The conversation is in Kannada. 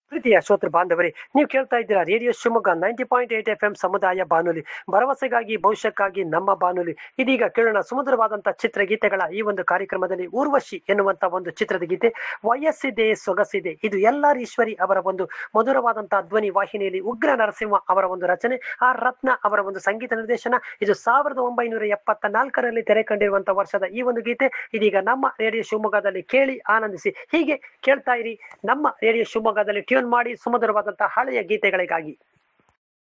ಪ್ರೀತಿಯ ಶ್ರೋತೃ ಬಾಂಧವರೇ ನೀವು ಕೇಳ್ತಾ ಇದ್ದೀರಾ radio Shivamogga ninety point eight F M ಸಮುದಾಯ ಬಾನುಲಿ ಭರವಸೆಗಾಗಿ ಭವಿಷ್ಯಕ್ಕಾಗಿ ನಮ್ಮ ಬಾನುಲಿ ಇದೀಗ ಕೇಳೋಣ ಸುಮಧುರವಾದಂತಹ ಚಿತ್ರಗೀತೆಗಳ ಈ ಒಂದು ಕಾರ್ಯಕ್ರಮದಲ್ಲಿ ಊರ್ವಶಿ ಎನ್ನುವಂತ ಒಂದು ಚಿತ್ರದ ಗೀತೆ ವಯಸ್ಸಿದೆ ಸೊಗಸಿದೆ ಇದು ಎಲ್ಲಾರ್ ಈಶ್ವರಿ ಅವರ ಒಂದು ಮಧುರವಾದಂತಹ ಧ್ವನಿ ವಾಹಿನಿಯಲ್ಲಿ ಉಗ್ರ ನರಸಿಂಹ ಅವರ ಒಂದು ರಚನೆ ಆ ರತ್ನ ಅವರ ಒಂದು ಸಂಗೀತ ನಿರ್ದೇಶನ ಇದು ಸಾವಿರದ ಒಂಬೈನೂರ ಎಪ್ಪತ್ತ ನಾಲ್ಕರಲ್ಲಿ ತೆರೆ ಕಂಡಿರುವಂತಹ ವರ್ಷದ ಈ ಒಂದು ಗೀತೆ ಇದೀಗ ನಮ್ಮ ರೇಡಿಯೋ ಶಿವಮೊಗ್ಗದಲ್ಲಿ ಕೇಳಿ ಆನಂದಿಸಿ ಹೀಗೆ ಕೇಳ್ತಾ ಇರಿ ನಮ್ಮ ರೇಡಿಯೋ ಶಿವಮೊಗ್ಗದಲ್ಲಿ ಟ್ಯೂನ್ ಮಾಡಿ ಸುಮಧುರವಾದಂತಹ ಹಳೆಯ ಗೀತೆಗಳಿಗಾಗಿ